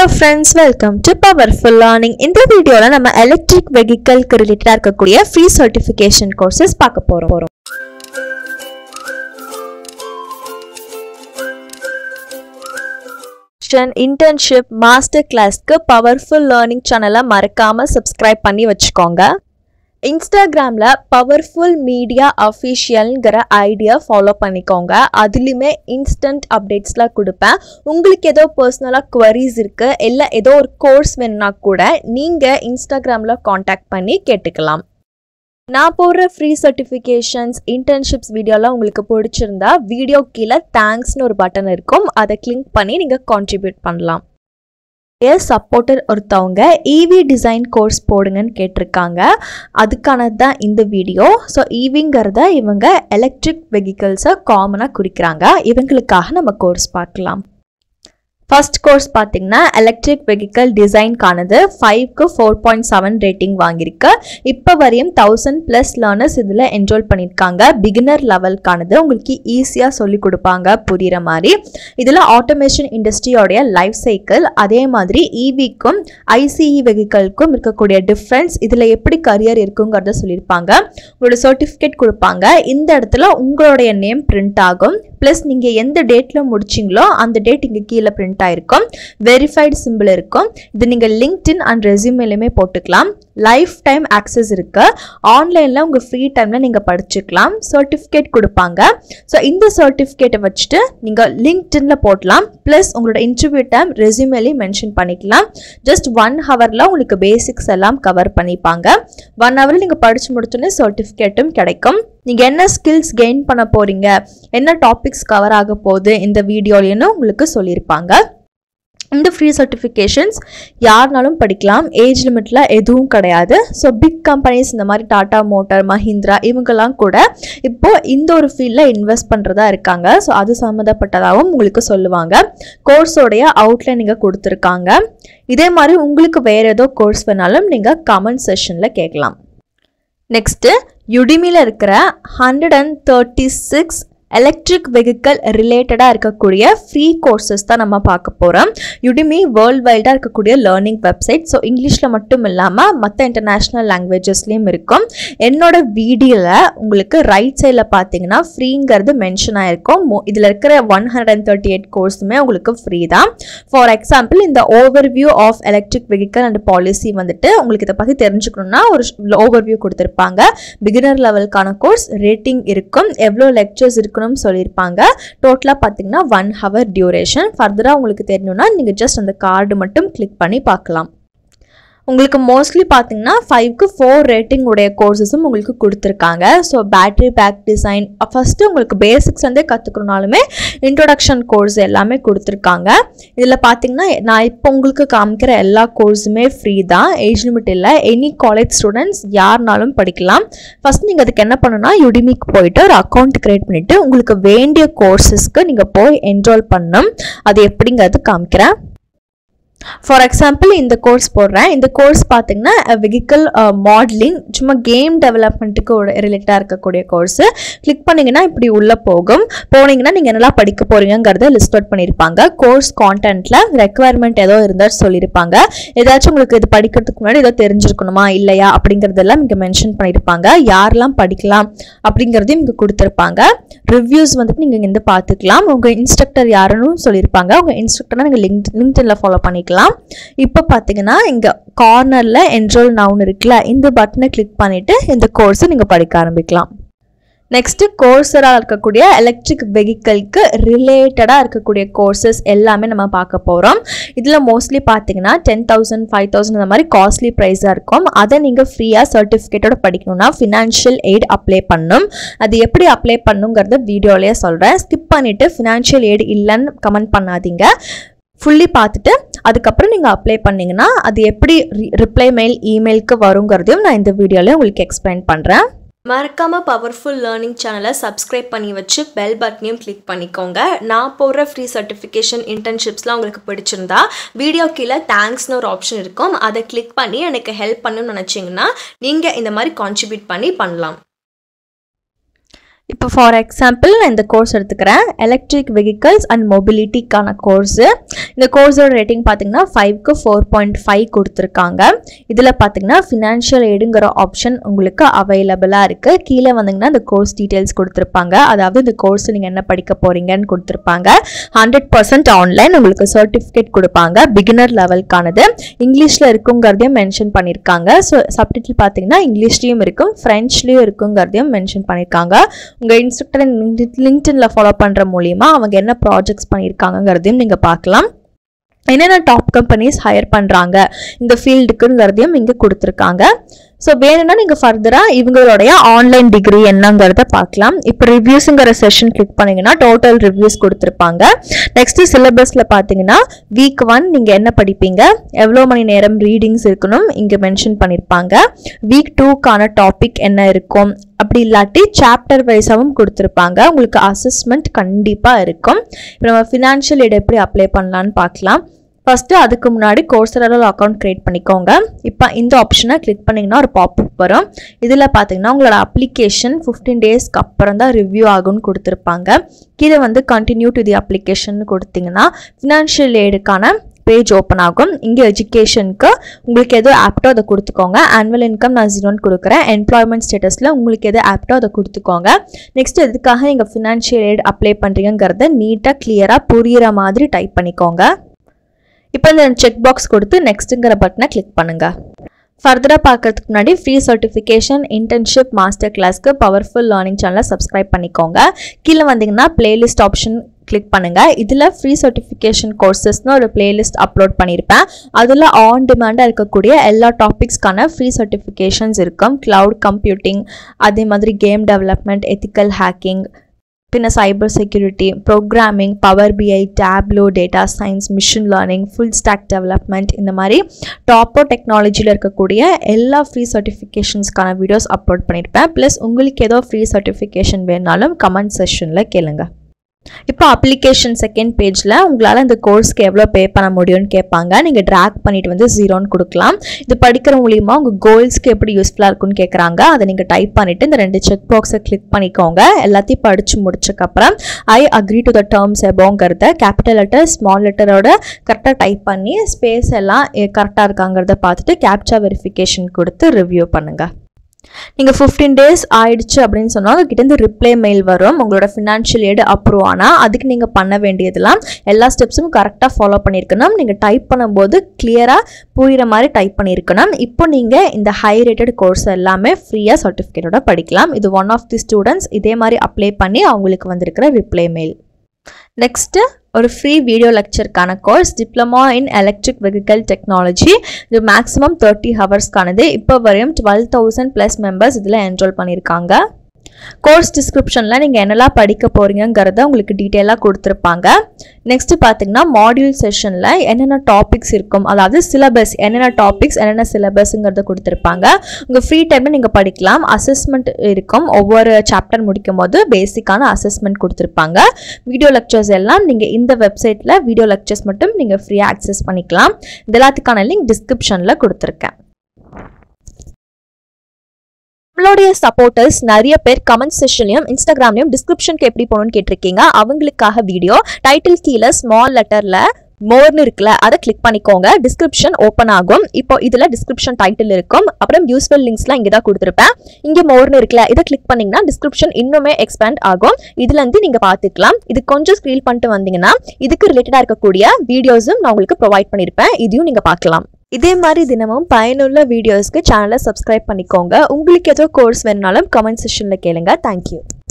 hello friends welcome to powerful learning இந்த வீடியோவில் நம்ம எலக்ட்ரிக் வெஹிக்கலுக்கு ரிலேட்டடாக இருக்கக்கூடிய ஃப்ரீ சர்டிஃபிகேஷன் கோர்சஸ் பார்க்க போகிறோம் இன்டர்ன்ஷிப் மாஸ்டர் கிளாஸ்க்கு பவர்ஃபுல் லேர்னிங் சேனலை மறக்காமல் சப்ஸ்கிரைப் பண்ணி வச்சுக்கோங்க இன்ஸ்டாகிராமில் பவர்ஃபுல் மீடியா அஃபிஷியல்ங்கிற ஐடியா ஃபாலோ பண்ணிக்கோங்க அதுலேயுமே இன்ஸ்டன்ட் அப்டேட்ஸ்லாம் கொடுப்பேன் உங்களுக்கு ஏதோ பர்சனலாக queries இருக்குது இல்லை ஏதோ ஒரு கோர்ஸ் வேணும்னா கூட நீங்கள் இன்ஸ்டாகிராமில் காண்டாக்ட் பண்ணி கேட்டுக்கலாம் நான் போடுற ஃப்ரீ சர்டிஃபிகேஷன்ஸ் இன்டர்ன்ஷிப்ஸ் வீடியோலாம் உங்களுக்கு பிடிச்சிருந்தா வீடியோ கீழே தேங்க்ஸ்னு ஒரு பட்டன் இருக்கும் அதை கிளிக் பண்ணி நீங்கள் கான்ட்ரிபியூட் பண்ணலாம் சப்போர்ட்டர் ஒருத்தவங்க இவி டிசைன் கோர்ஸ் போடுங்கன்னு கேட்டிருக்காங்க அதுக்கானது தான் இந்த வீடியோ ஸோ ஈவிங்கிறத இவங்க எலக்ட்ரிக் வெஹிக்கிள்ஸை காமனாக குறிக்கிறாங்க இவங்களுக்காக நம்ம கோர்ஸ் பார்க்கலாம் ஃபர்ஸ்ட் கோர்ஸ் பார்த்தீங்கன்னா எலக்ட்ரிக் வெஹிக்கல் டிசைன்கானது ஃபைவ்க்கு ஃபோர் பாயிண்ட் செவன் ரேட்டிங் வாங்கியிருக்கு இப்போ வரையும் தௌசண்ட் ப்ளஸ் லேர்னர்ஸ் இதில் என்ரோல் பண்ணியிருக்காங்க பிகினர் லெவல்கானது உங்களுக்கு ஈஸியாக சொல்லி கொடுப்பாங்க புரிகிற மாதிரி இதில் ஆட்டோமேஷன் இண்டஸ்ட்ரியோடைய லைஃப் சைக்கிள் அதே மாதிரி இவிக்கும் ஐசிஇ வெஹிக்கலுக்கும் இருக்கக்கூடிய டிஃப்ரென்ஸ் இதில் எப்படி கரியர் இருக்குங்கிறத சொல்லியிருப்பாங்க உங்களோட சர்டிஃபிகேட் கொடுப்பாங்க இந்த இடத்துல உங்களுடைய நேம் பிரிண்ட் ஆகும் ப்ளஸ் நீங்கள் எந்த டேட்டில் முடிச்சிங்களோ அந்த டேட் இங்கே கீழே பிரிண்ட் ஆயிருக்கும் வெரிஃபைடு சிம்பிள் இருக்கும் இது நீங்கள் லிங்க்டின் அண்ட் ரெசியூமேலையுமே போட்டுக்கலாம் லைஃப் டைம் ஆக்சஸ் இருக்கு ஆன்லைனில் உங்கள் ஃப்ரீ டைமில் நீங்கள் படிச்சுக்கலாம் சர்டிஃபிகேட் கொடுப்பாங்க ஸோ இந்த சர்டிஃபிகேட்டை வச்சுட்டு நீங்கள் லிங்க்டின்ல போடலாம் ப்ளஸ் உங்களோட இன்டர்வியூ டைம் ரெசியூமேலையும் மென்ஷன் பண்ணிக்கலாம் ஜஸ்ட் ஒன் ஹவரில் உங்களுக்கு பேசிக்ஸ் எல்லாம் கவர் பண்ணிப்பாங்க ஒன் ஹவரில் நீங்கள் படித்து முடிச்சோன்னே சர்டிஃபிகேட்டும் கிடைக்கும் நீங்கள் என்ன ஸ்கில்ஸ் கெயின் பண்ண போகிறீங்க என்ன டாபிக்ஸ் கவர் ஆக போகுது இந்த வீடியோலேன்னு உங்களுக்கு சொல்லியிருப்பாங்க இந்த ஃப்ரீ சர்டிஃபிகேஷன்ஸ் யாருனாலும் படிக்கலாம் ஏஜ் லிமிட்டில் எதுவும் கிடையாது ஸோ பிக் கம்பெனிஸ் இந்த மாதிரி டாடா மோட்டார் மஹிந்திரா இவங்கெல்லாம் கூட இப்போது இந்த ஒரு ஃபீல்டில் இன்வெஸ்ட் பண்ணுறதா இருக்காங்க ஸோ அது சம்மந்தப்பட்டதாகவும் உங்களுக்கு சொல்லுவாங்க கோர்ஸோடைய அவுட்லைன் நீங்கள் கொடுத்துருக்காங்க இதே மாதிரி உங்களுக்கு வேறு ஏதோ கோர்ஸ் வேணாலும் நீங்கள் கமெண்ட் செஷனில் கேட்கலாம் நெக்ஸ்ட்டு யுடிமியில் இருக்கிற hundred and thirty six electric vehicle ரிலேட்டடாக இருக்கக்கூடிய ஃப்ரீ கோர்சஸ் தான் நம்ம பார்க்க போகிறோம் யுடிமி வேர்ல்ட் வைல்டாக இருக்கக்கூடிய லேர்னிங் வெப்சைட் ஸோ இங்கிலீஷில் மட்டும் இல்லாமல் மற்ற இன்டர்நேஷ்னல் லாங்குவேஜஸ்லேயும் இருக்கும் என்னோட வீடியோவில் உங்களுக்கு ரைட் சைடில் பார்த்தீங்கன்னா ஃப்ரீங்கிறது மென்ஷன் ஆகிருக்கும் இதில் இருக்கிற one hundred and thirty eight கோர்ஸுமே உங்களுக்கு ஃப்ரீ தான் ஃபார் எக்ஸாம்பிள் இந்த overview of electric vehicle and policy வந்துட்டு உங்களுக்கு இதை பற்றி தெரிஞ்சுக்கணும்னா ஒரு ஓவர் வியூ கொடுத்துருப்பாங்க பிகினர் லெவலுக்கான கோர்ஸ் ரேட்டிங் இருக்கும் எவ்வளோ லெக்சர்ஸ் இருக்கணும் இருக்கணும்னு சொல்லியிருப்பாங்க டோட்டலாக பார்த்தீங்கன்னா ஒன் ஹவர் டியூரேஷன் ஃபர்தராக உங்களுக்கு தெரியணும்னா நீங்கள் ஜஸ்ட் அந்த கார்டு மட்டும் கிளிக் பண்ணி பார்க்கலாம் உங்களுக்கு மோஸ்ட்லி பார்த்தீங்கன்னா ஃபைவ்க்கு ஃபோர் ரேட்டிங் உடைய கோர்சஸும் உங்களுக்கு கொடுத்துருக்காங்க so battery pack design first உங்களுக்கு பேசிக்ஸ்லேருந்தே கற்றுக்கணுனாலுமே இன்ட்ரொடக்ஷன் கோர்ஸ் எல்லாமே கொடுத்துருக்காங்க இதில் பார்த்தீங்கன்னா நான் இப்போ உங்களுக்கு காமிக்கிற எல்லா கோர்ஸுமே ஃப்ரீ தான் ஏஜ் லிமிட் இல்லை எனி காலேஜ் ஸ்டூடெண்ட்ஸ் யாருனாலும் படிக்கலாம் ஃபஸ்ட் நீங்கள் அதுக்கு என்ன பண்ணணும்னா யுடிமிக்கு போயிட்டு ஒரு அக்கௌண்ட் க்ரியேட் பண்ணிவிட்டு உங்களுக்கு வேண்டிய கோர்சஸ்க்கு நீங்கள் போய் என்ரோல் பண்ணணும் அது எப்படிங்கிறது காமிக்கிறேன் ஃபார் எக்ஸாம்பிள் இந்த கோர்ஸ் போடுறேன் இந்த கோர்ஸ் பார்த்தீங்கன்னா வெஹிக்கல் மாடலிங் சும்மா கேம் டெவலப்மெண்ட்டுக்கு ரிலேட்டடாக இருக்கக்கூடிய கோர்ஸு கிளிக் பண்ணிங்கன்னா இப்படி உள்ளே போகும் போனீங்கன்னா நீங்கள் என்னெல்லாம் படிக்க போகிறீங்கிறத லிஸ்ட் அவுட் பண்ணியிருப்பாங்க கோர்ஸ் கான்டென்ட்டில் ரெக்குவயர்மெண்ட் ஏதோ இருந்தால் சொல்லியிருப்பாங்க ஏதாச்சும் உங்களுக்கு இது படிக்கிறதுக்கு முன்னாடி ஏதோ தெரிஞ்சிருக்கணுமா இல்லையா அப்படிங்கிறதெல்லாம் இங்கே மென்ஷன் பண்ணியிருப்பாங்க யாரெல்லாம் படிக்கலாம் அப்படிங்கிறதையும் இங்கே கொடுத்துருப்பாங்க ரிவ்யூஸ் வந்துட்டு நீங்கள் இங்கே பார்த்துக்கலாம் உங்கள் இன்ஸ்ட்ரக்டர் யாருன்னு சொல்லியிருப்பாங்க உங்கள் இன்ஸ்ட்ரக்டரை நீங்கள் லிங்க் லிங்க்டின்ல ஃபாலோ பண்ணிக்கலாம் இப்போ பார்த்தீங்கன்னா இங்கே கார்னரில் என்ரோல் நவுன் இருக்குல்ல இந்த பட்டனை கிளிக் பண்ணிவிட்டு இந்த கோர்ஸை நீங்கள் படிக்க ஆரம்பிக்கலாம் நெக்ஸ்ட்டு கோர்ஸராக இருக்கக்கூடிய எலக்ட்ரிக் வெஹிக்கலுக்கு ரிலேட்டடாக இருக்கக்கூடிய கோர்சஸ் எல்லாமே நம்ம பார்க்க போகிறோம் இதில் மோஸ்ட்லி பார்த்தீங்கன்னா டென் தௌசண்ட் ஃபைவ் தௌசண்ட் அந்த மாதிரி காஸ்ட்லி ப்ரைஸாக இருக்கும் அதை நீங்கள் ஃப்ரீயாக சர்டிஃபிகேட்டோட படிக்கணும்னா ஃபினான்ஷியல் எய்ட் அப்ளை பண்ணணும் அது எப்படி அப்ளை பண்ணுங்கிறத வீடியோலேயே சொல்கிறேன் ஸ்கிப் பண்ணிவிட்டு ஃபினான்ஷியல் எய்ட் இல்லைன்னு கமெண்ட் பண்ணாதீங்க ஃபுல்லி பார்த்துட்டு அதுக்கப்புறம் நீங்கள் அப்ளை பண்ணிங்கன்னா அது எப்படி ரிப்ளை மெயில் இமெயிலுக்கு வருங்கிறதையும் நான் இந்த வீடியோவில் உங்களுக்கு எக்ஸ்பிளைன் பண்ணுறேன் மறக்காம பவர்ஃபுல் லேர்னிங் சேனலை சப்ஸ்கிரைப் பண்ணி வச்சு பெல் பட்டனையும் கிளிக் பண்ணிக்கோங்க நான் போடுற ஃப்ரீ சர்டிஃபிகேஷன் இன்டர்ன்ஷிப்ஸ்லாம் உங்களுக்கு பிடிச்சிருந்தா வீடியோ கீழே தேங்க்ஸ்னு ஒரு ஆப்ஷன் இருக்கும் அதை கிளிக் பண்ணி எனக்கு ஹெல்ப் பண்ணணும்னு நினச்சிங்கன்னா நீங்கள் இந்த மாதிரி கான்ட்ரிபியூட் பண்ணி பண்ணலாம் இப்போ ஃபார் எக்ஸாம்பிள் நான் இந்த கோர்ஸ் எடுத்துக்கிறேன் எலக்ட்ரிக் வெஹிக்கல்ஸ் அண்ட் மொபிலிட்டிக்கான கோர்ஸு இந்த கோர்ஸோட ரேட்டிங் பார்த்தீங்கன்னா ஃபைவ்க்கு ஃபோர் பாயிண்ட் ஃபைவ் கொடுத்துருக்காங்க இதில் பார்த்தீங்கன்னா ஃபினான்ஷியல் எய்டுங்கிற ஆப்ஷன் உங்களுக்கு அவைலபிளாக இருக்குது கீழே வந்தீங்கன்னா இந்த கோர்ஸ் டீட்டெயில்ஸ் கொடுத்துருப்பாங்க அதாவது இந்த கோர்ஸ் நீங்கள் என்ன படிக்க போகிறீங்கன்னு கொடுத்துருப்பாங்க ஹண்ட்ரட் பர்சன்ட் ஆன்லைன் உங்களுக்கு சர்டிஃபிகேட் கொடுப்பாங்க பிகினர் லெவல்க்கானது இங்கிலீஷில் இருக்குங்கிறதையும் மென்ஷன் பண்ணியிருக்காங்க ஸோ சப்டிட்டில் பார்த்தீங்கன்னா இங்கிலீஷ்லேயும் இருக்கும் ஃப்ரெஞ்ச்லேயும் இருக்குங்கிறதையும் மென்ஷன் பண்ணியிருக்காங்க உங்கள் இன்ஸ்ட்ரக்டரை லிங்க்டின்ல ஃபாலோ பண்ணுற மூலியமா அவங்க என்ன ப்ராஜெக்ட்ஸ் பண்ணியிருக்காங்கங்கிறதையும் நீங்கள் பார்க்கலாம் என்னென்ன டாப் கம்பெனிஸ் ஹையர் பண்ணுறாங்க இந்த ஃபீல்டுக்குங்கிறதையும் இங்கே கொடுத்துருக்காங்க ஸோ வேணும்னா நீங்கள் ஃபர்தராக இவங்களுடைய ஆன்லைன் டிகிரி என்னங்கிறத பார்க்கலாம் இப்போ ரிவ்யூஸுங்கிற செஷன் கிளிக் பண்ணீங்கன்னா டோட்டல் ரிவ்யூஸ் கொடுத்துருப்பாங்க நெக்ஸ்ட்டு சிலபஸில் பார்த்தீங்கன்னா வீக் ஒன் நீங்கள் என்ன படிப்பீங்க எவ்வளோ மணி நேரம் ரீடிங்ஸ் இருக்கணும் இங்கே மென்ஷன் பண்ணியிருப்பாங்க வீக் டூக்கான டாபிக் என்ன இருக்கும் அப்படி இல்லாட்டி சாப்டர் வைஸாகவும் கொடுத்துருப்பாங்க உங்களுக்கு அசஸ்மெண்ட் கண்டிப்பாக இருக்கும் இப்போ நம்ம ஃபினான்ஷியல் எய்ட் எப்படி அப்ளை பண்ணலான்னு பார்க்கலாம் ஃபஸ்ட்டு அதுக்கு முன்னாடி கோர்சரில் அக்கௌண்ட் க்ரியேட் பண்ணிக்கோங்க இப்போ இந்த ஆப்ஷனை கிளிக் பண்ணிங்கன்னா ஒரு பாப்அப் வரும் இதில் பார்த்தீங்கன்னா உங்களோட அப்ளிகேஷன் ஃபிஃப்டீன் டேஸ்க்கு அப்புறம் தான் ரிவ்யூ ஆகும்னு கொடுத்துருப்பாங்க கீழே வந்து கண்டினியூ டு தி அப்ளிகேஷன் கொடுத்தீங்கன்னா ஃபினான்ஷியல் எய்டுக்கான பேஜ் ஓப்பன் ஆகும் இங்கே எஜுகேஷனுக்கு உங்களுக்கு எது ஆப்டோ அதை கொடுத்துக்கோங்க ஆனுவல் இன்கம் நான் ஜீரோன்னு கொடுக்குறேன் எம்ப்ளாய்மெண்ட் ஸ்டேட்டஸில் உங்களுக்கு எது ஆப்டோ அதை கொடுத்துக்கோங்க நெக்ஸ்ட் எதுக்காக நீங்கள் ஃபினான்ஷியல் எய்ட் அப்ளை பண்ணுறீங்கிறத நீட்டாக கிளியராக புரியிற மாதிரி டைப் பண்ணிக்கோங்க இப்போ இந்த செக் பாக்ஸ் கொடுத்து நெக்ஸ்ட்டுங்கிற பட்டனை கிளிக் பண்ணுங்கள் ஃபர்தராக பார்க்கறதுக்கு முன்னாடி ஃப்ரீ சர்டிஃபிகேஷன் இன்டர்ன்ஷிப் மாஸ்டர் கிளாஸ்க்கு பவர்ஃபுல் லேர்னிங் சேனலை சப்ஸ்கிரைப் பண்ணிக்கோங்க கீழே வந்தீங்கன்னா பிளேலிஸ்ட் ஆப்ஷன் கிளிக் பண்ணுங்கள் இதில் ஃப்ரீ சர்டிஃபிகேஷன் கோர்சஸ்னு ஒரு பிளேலிஸ்ட் அப்லோட் பண்ணியிருப்பேன் அதில் ஆன் டிமாண்டாக இருக்கக்கூடிய எல்லா டாபிக்ஸ்க்கான ஃப்ரீ சர்டிஃபிகேஷன்ஸ் இருக்கும் க்ளவுட் கம்ப்யூட்டிங் அதே மாதிரி கேம் டெவலப்மெண்ட் எத்திக்கல் ஹேக்கிங் பின்ன cyber security programming power BI Tableau data science machine learning full stack development இந்த மாதிரி டாப்போ டெக்னாலஜியில் இருக்கக்கூடிய எல்லா ஃப்ரீ சர்டிஃபிகேஷன்ஸ்க்கான வீடியோஸ் அப்லோட் பண்ணியிருப்பேன் ப்ளஸ் உங்களுக்கு ஏதோ ஃப்ரீ சர்டிஃபிகேஷன் வேணாலும் கமெண்ட் செஷனில் கேளுங்க இப்போ அப்ளிகேஷன் செகண்ட் பேஜில் உங்களால் இந்த கோர்ஸ்க்கு எவ்வளோ பே பண்ண முடியும்னு கேட்பாங்க நீங்கள் ட்ராக் பண்ணிட்டு வந்து ஜீரோன்னு கொடுக்கலாம் இது படிக்கிற மூலியமாக உங்கள் கோல்ஸ்க்கு எப்படி யூஸ்ஃபுல்லாக இருக்கும்னு கேட்குறாங்க அதை நீங்கள் டைப் பண்ணிவிட்டு இந்த ரெண்டு செக் பாக்ஸை கிளிக் பண்ணிக்கோங்க எல்லாத்தையும் படித்து முடிச்சக்கப்புறம் I agree to the terms எபோங்கிறத கேபிட்டல் லெட்டர் ஸ்மால் லெட்டரோட கரெக்டாக டைப் பண்ணி ஸ்பேஸ் எல்லாம் கரெக்டாக இருக்காங்கிறத பார்த்துட்டு கேப்சா வெரிஃபிகேஷன் கொடுத்து ரிவ்யூ பண்ணுங்கள் நீங்கள் ஃபிஃப்டீன் டேஸ் ஆயிடுச்சு அப்படின்னு சொன்னால் உங்ககிட்ட ரிப்ளை மெயில் வரும் உங்களோட ஃபினான்ஷியல் எய்டு அப்ரூவ் ஆனால் அதுக்கு நீங்கள் பண்ண வேண்டியதெல்லாம் எல்லா ஸ்டெப்ஸும் கரெக்டாக ஃபாலோ பண்ணியிருக்கணும் நீங்கள் டைப் பண்ணும்போது கிளியராக புரிகிற மாதிரி டைப் பண்ணியிருக்கணும் இப்போ நீங்கள் இந்த ஹை ரேட்டட் கோர்ஸ் எல்லாமே ஃப்ரீயாக சர்டிஃபிகேட்டோட படிக்கலாம் இது ஒன் ஆஃப் தி ஸ்டூடெண்ட்ஸ் இதே மாதிரி அப்ளை பண்ணி அவங்களுக்கு வந்திருக்கிற ரிப்ளை மெயில் நெக்ஸ்ட்டு ஒரு ஃப்ரீ வீடியோ லெக்சருக்கான course diploma in electric vehicle technology இது மேக்ஸிமம் தேர்ட்டி ஹவர்ஸ்க்கானது இப்போ வரையும் டுவெல் தௌசண்ட் ப்ளஸ் மெம்பர்ஸ் இதில் என்ரோல் பண்ணியிருக்காங்க கோர்ஸ் டிஸ்கிரிப்ஷனில் நீங்கள் என்னெல்லாம் படிக்க போகிறீங்கிறத உங்களுக்கு டீட்டெயிலாக கொடுத்துருப்பாங்க நெக்ஸ்ட்டு பார்த்தீங்கன்னா மாடியூல் செஷனில் என்னென்ன டாபிக்ஸ் இருக்கும் அதாவது சிலபஸ் என்னென்ன டாபிக்ஸ் என்னென்ன சிலபஸ்ங்கிறத கொடுத்துருப்பாங்க உங்கள் ஃப்ரீ டைமில் நீங்கள் படிக்கலாம் அசஸ்மெண்ட் இருக்கும் ஒவ்வொரு சாப்டர் முடிக்கும் போது பேசிக்கான அசஸ்மெண்ட் கொடுத்துருப்பாங்க வீடியோ லெக்சர்ஸ் எல்லாம் நீங்கள் இந்த வெப்சைட்டில் வீடியோ லெக்சர்ஸ் மட்டும் நீங்கள் ஃப்ரீயாக ஆக்சஸ் பண்ணிக்கலாம் இது எல்லாத்துக்கான லிங்க் டிஸ்கிரிப்ஷனில் கொடுத்துருக்கேன் நம்மளுடைய சப்போர்ட்டர்ஸ் நிறைய பேர் கமெண்ட் செஷன்லையும் இன்ஸ்டாகிராம்லையும் டிஸ்கிரிப்ஷனுக்கு எப்படி போகணும்னு கேட்டிருக்கீங்க அவங்களுக்காக வீடியோ டைட்டில் கீழே ஸ்மால் லெட்டரில் மோர்னு இருக்குல்ல அதை கிளிக் பண்ணிக்கோங்க டிஸ்கிரிப்ஷன் ஓப்பன் ஆகும் இப்போ இதில் டிஸ்கிரிப்ஷன் டைட்டில் இருக்கும் அப்புறம் யூஸ்ஃபுல் லிங்க்ஸ்லாம் இங்கே தான் கொடுத்துருப்பேன் இங்கே மோர்னு இருக்குல்ல இதை கிளிக் பண்ணிங்கன்னா டிஸ்கிரிப்ஷன் இன்னுமே எக்ஸ்பேண்ட் ஆகும் இதுலேருந்து நீங்கள் பார்த்துக்கலாம் இது கொஞ்சம் ஸ்க்ரீல் பண்ணிட்டு வந்தீங்கன்னா இதுக்கு ரிலேட்டடாக இருக்கக்கூடிய வீடியோஸும் நான் உங்களுக்கு ப்ரொவைட் பண்ணியிருப்பேன் இதையும் நீங்கள் பார்க்கலாம் இதே மாதிரி தினமும் பயனுள்ள வீடியோஸ்க்கு சேனலை சப்ஸ்கிரைப் பண்ணிக்கோங்க உங்களுக்கு ஏதோ கோர்ஸ் வேணுனாலும் கமெண்ட் செஷனில் கேளுங்க தேங்க்யூ